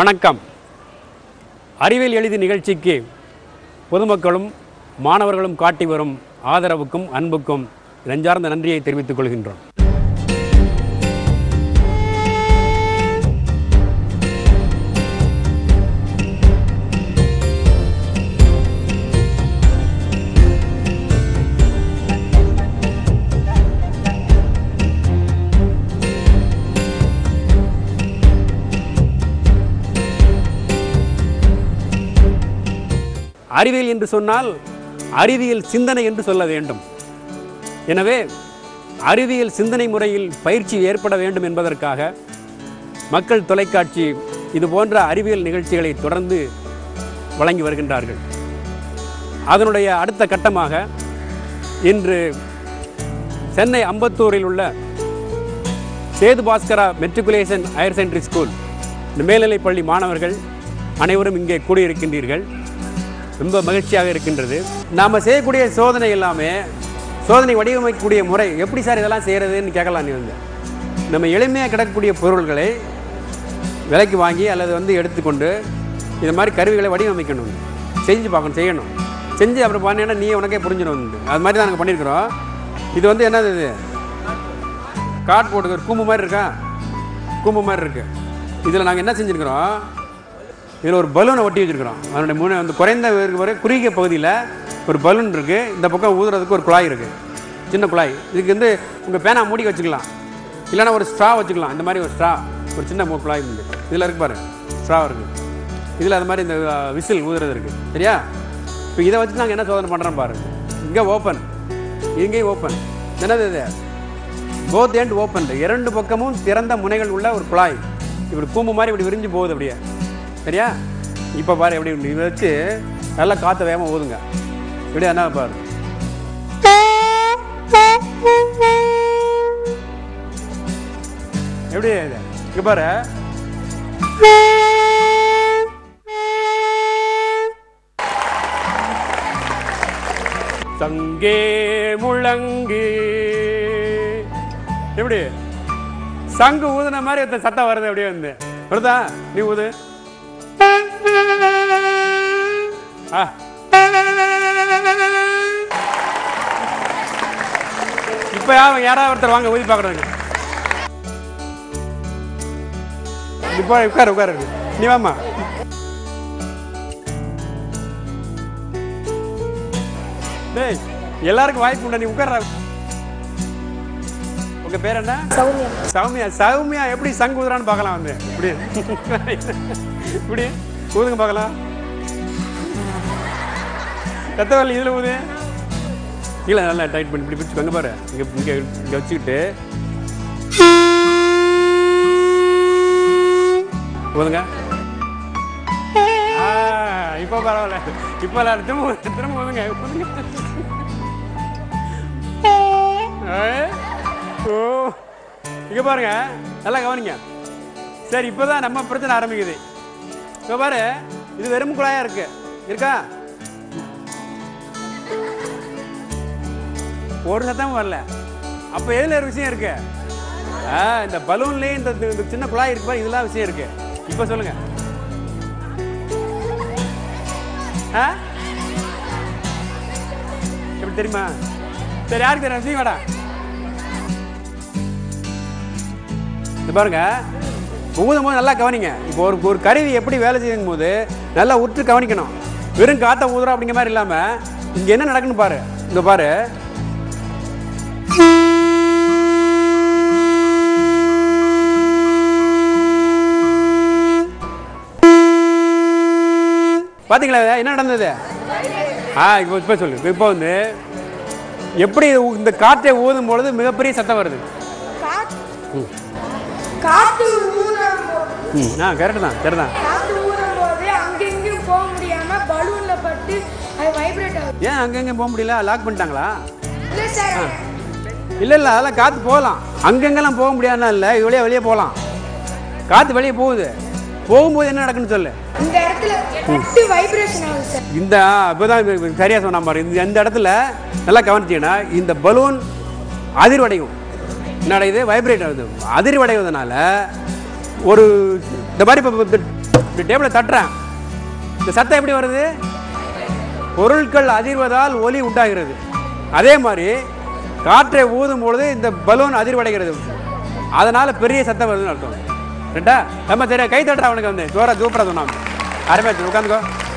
வணக்கம் அறிவியல் எழுதி நிகழ்ச்சிக்கு பொதுமக்களும் மாணவர்களும் காட்டி வரும் ஆதரவுக்கும் அன்புக்கும் நெஞ்சார்ந்த நன்றியை தெரிவித்துக் கொள்கின்றோம் அறிவியல் என்று சொன்னால் அறிவியல் சிந்தனை என்று சொல்ல வேண்டும் எனவே அறிவியல் சிந்தனை முறையில் பயிற்சி ஏற்பட வேண்டும் என்பதற்காக மக்கள் தொலைக்காட்சி இது போன்ற அறிவியல் நிகழ்ச்சிகளை தொடர்ந்து வழங்கி வருகின்றார்கள் அதனுடைய அடுத்த கட்டமாக இன்று சென்னை அம்பத்தூரில் உள்ள Sethu Bhaskara matriculation higher secondary school இந்த மேல்நிலைப் பள்ளி மாணவர்கள் அனைவரும் இங்கே கூடியிருக்கின்றீர்கள் ரொம்ப மகிழ்ச்சியாக இருக்கின்றது நாம் செய்யக்கூடிய சோதனை எல்லாமே சோதனை வடிவமைக்கக்கூடிய முறை எப்படி சார் இதெல்லாம் செய்கிறதுன்னு கேட்கலாம் நீ வந்து நம்ம எளிமையாக கிடக்கக்கூடிய பொருள்களை விலைக்கு வாங்கி அல்லது வந்து எடுத்துக்கொண்டு இது மாதிரி கருவிகளை வடிவமைக்கணும் செஞ்சு பார்க்கணும் செய்யணும் செஞ்சு அப்புறம் பண்ணீங்கன்னா நீ உனக்கே புரிஞ்சிடும் வந்து அது மாதிரி தான் நாங்கள் பண்ணியிருக்கிறோம் இது வந்து என்னது இது காட் போட்டு ஒரு கூம்பு மாதிரி இருக்கா கூம்பு மாதிரி இருக்குது இதில் நாங்கள் என்ன செஞ்சுருக்கிறோம் இதில் ஒரு பலூனை ஒட்டி வச்சுருக்கிறோம் அதனுடைய மூணு அந்த குறைந்த வேறு வரை குறுகிய பகுதியில் ஒரு பலூன் இருக்குது இந்த பக்கம் ஊதுறதுக்கு ஒரு குழாய் இருக்குது சின்ன குழாய் இதுக்கு வந்து உங்கள் பேனா மூடி வச்சுக்கலாம் இல்லைன்னா ஒரு ஸ்ட்ரா வச்சுக்கலாம் இந்த மாதிரி ஒரு ஸ்ட்ரா ஒரு சின்ன மூ- குழாய் உண்டு இதில் இருக்கு பாரு ஸ்ட்ரா இருக்குது இதில் அது மாதிரி இந்த விசில் ஊதுறது இருக்குது சரியா இப்போ இதை வச்சு நாங்கள் என்ன சோதனை பண்ணுறோம் பாரு இங்கே ஓப்பன் இங்கேயும் ஓப்பன் என்னது இது போத் எண்ட் ஓப்பன் இரண்டு பக்கமும் திறந்த முனைகள் உள்ள ஒரு குழாய் இப்படி கூம்பு மாதிரி இப்படி விரிஞ்சு போகுது அப்படியே சரியா இப்போ பாரு எப்படி இதை வச்சு நல்லா காற்றை வேகமாக ஊதுங்க இப்படி என்ன பாரு எப்படி இது இங்கே பாரு சங்கே முழங்கு எப்படி சங்கு ஊதுன மாதிரி ஒருத்தன் சத்தம் வருது அப்படியே வந்து வருதா நீ ஊது ஆ இப்ப யாரும் யாராவது ஒருத்தர் வாங்க ஊதி பார்க்கறதுக்கு இப்போ உட்காரு உட்காரு நீ வாமா டேய் எல்லாருக்கும் வாய்ப்பு உண்டா நீ உட்கார்றா உங்க பேர் என்ன சௌமியா சௌமியா சௌமியா எப்படி சங்கு ஊதுறான்னு பார்க்கலாம் வந்து இப்படி இப்படி ஊதுங்க பார்க்கலாம் கத்தவரல் இதில் ஊது கீழே நல்லா டைட் பண்ணி இப்படி பிடிச்சிக்கோங்க பாரு இங்கே இங்கே இங்கே வச்சுக்கிட்டு ஊதுங்க ஆ, இப்போ பரவாயில்ல இப்போ எல்லாரும் திரும்ப ஊது- திரும்ப ஊதுங்க ஊதுங்க ஏய். ஓ இங்க பாருங்க நல்லா கவனிங்க சரி இப்போதான் நம்ம பிரச்சனை ஆரம்பிக்குது இப்போ பாரு இது வெறும் குழாயா இருக்கு இருக்கா ஒரு சத்தமும் வரல அப்போ எதுல ஒரு விஷயம் இருக்கு ஆ இந்த பலூன்லயே இந்த இந்த சின்ன குழாய் இருக்கு பாரு இதெல்லாம் விஷயம் இருக்கு இப்போ சொல்லுங்க ஆ எப்படி தெரியுமா சரி யாருக்கு தெரியும் நீ வாடா இது பாருங்க ஊதும் போது நல்லா கவனிங்க இப்போ ஒரு ஒரு கருவி எப்படி வேலை செய்யும் போது நல்லா உற்று கவனிக்கணும் வெறும் காற்றை ஊதுறோம் அப்படிங்கிற மாதிரி இல்லாமல் இங்கே என்ன நடக்குன்னு பாரு இங்கே பாரு பாத்தீங்களா இதை? என்ன நடந்தது ஆ இப்போ இப்போ சொல்லு இப்போ வந்து எப்படி இது ஊ- இந்த காற்றை ஊதும் பொழுது மிகப்பெரிய சத்தம் வருது காத்து காத்து ஊதும் போ- ம் ஆ கரெக்டு தான் கரெக்டு தான் காத்து ஊதும் போது அங்கெங்கேயும் போக முடியாம பலூன்ல பட்டு அது வைப்ரேட் ஆகுது ஏன் அங்கங்கே போக முடியல லாக் பண்ணிட்டாங்களா இல்ல சார் இல்லை இல்லை அதெல்லாம் காற்று போகலாம் அங்கங்கெல்லாம் போக முடியாதுன்னா இல்லை வெளியே வெளியே போகலாம் காற்று வெளியே போகுது போகும்போது என்ன நடக்குன்னு சொல்லு இந்த இடத்துல பட்டு வைப்ரேஷன் ஆகுது சார் இந்த இப்போதான் சரியாக சொன்ன மாதிரி இந்த இந்த இடத்துல நல்லா கவனிச்சீங்கன்னா இந்த பலூன் அதிர்வடையும் என்ன அடையுது வைப்ரேட் ஆகுது அதிர்வடைவதனால ஒரு இந்த மாதிரி இப்போ இப்படி டேபிளை தட்டுறேன் இந்த சத்தம் எப்படி வருது பொருட்கள் அதிர்வதால் ஒலி உண்டாகிறது அதே மாதிரி காற்றை ஊதும் பொழுது இந்த பலூன் அதிர்வடைகிறது அதனால பெரிய சத்தம் வருதுன்னு அர்த்தம் ரைட்டா நம்ம தெரியும் கை தட்டுற அவனுக்கு வந்து ஜோரா தூப்பரா சொன்னாங்க அருமையாச்சு உட்காந்துக்கோ